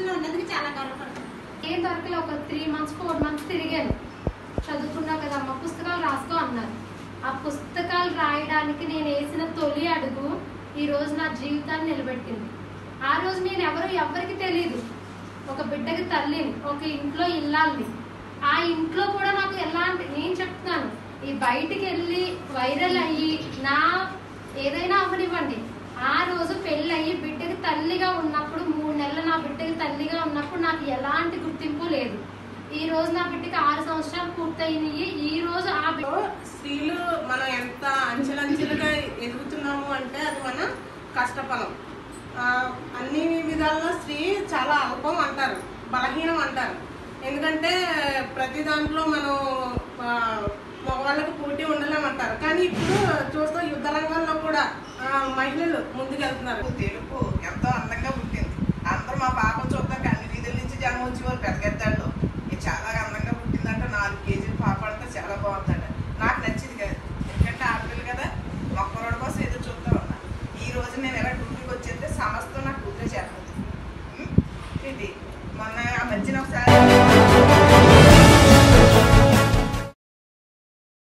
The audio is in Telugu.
పొజిషన్ లో ఉన్నందుకు చాలా గర్వపడుతున్నాను ఏం దొరకలే ఒక త్రీ మంత్స్ ఫోర్ మంత్స్ తిరిగాను చదువుకున్నావు కదమ్మా పుస్తకాలు రాసుకో అన్నారు ఆ పుస్తకాలు రాయడానికి నేను వేసిన తొలి అడుగు ఈ రోజు నా జీవితాన్ని నిలబెట్టింది ఆ రోజు నేను ఎవరు ఎవరికి తెలియదు ఒక బిడ్డకి తల్లిని ఒక ఇంట్లో ఇల్లాలని ఆ ఇంట్లో కూడా నాకు ఎలాంటి నేను చెప్తున్నాను ఈ బయటికి వెళ్ళి వైరల్ అయ్యి నా ఏదైనా అవ్వనివ్వండి ఆ రోజు పెళ్ళి అయ్యి బిడ్డకి తల్లిగా ఉన్నప్పుడు మూడు నెలలు నా బిడ్డకి తల్లిగా ఉన్నప్పుడు నాకు ఎలాంటి గుర్తింపు లేదు ఈ రోజు నా బిడ్డకి ఆరు సంవత్సరాలు పూర్తయినాయి ఈ రోజు ఆ బిడ్డ స్త్రీలు మనం ఎంత అంచెలంచెలుగా ఎదుగుతున్నాము అంటే అది మన కష్టఫలం ఆ, అన్ని విధాల్లో స్త్రీ చాలా అల్పం అంటారు బలహీనం అంటారు ఎందుకంటే ప్రతి దాంట్లో మనం ఆ, మగవాళ్ళకి పోటీ ఉండలేమంటారు కానీ ఇప్పుడు చూస్తే యుద్ధ రంగంలో కూడా ఆ, మహిళలు ముందుకెళ్తున్నారు తెలుపు ఎంతో అందంగా పుట్టింది అందరూ మా పాప చూద్దాం అన్ని వీధుల నుంచి జనం వచ్చేవారు పెద్దగెత్తాళ్ళు ఇది చాలా అందంగా పుట్టిందంట నాలుగు కేజీలు పాప అంటే చాలా బాగుందంట నాకు నచ్చింది కదా ఎందుకంటే ఆడపిల్ల కదా మొక్కరోడు కోసం ఎదురు చూస్తూ ఉన్నా ఈ రోజు నేను ఎలా డ్యూటీకి వచ్చేస్తే సమస్తం నాకు కూతురే చేస్తుంది ఉం? ఇది మొన్న ఆ మధ్యన ఒకసారి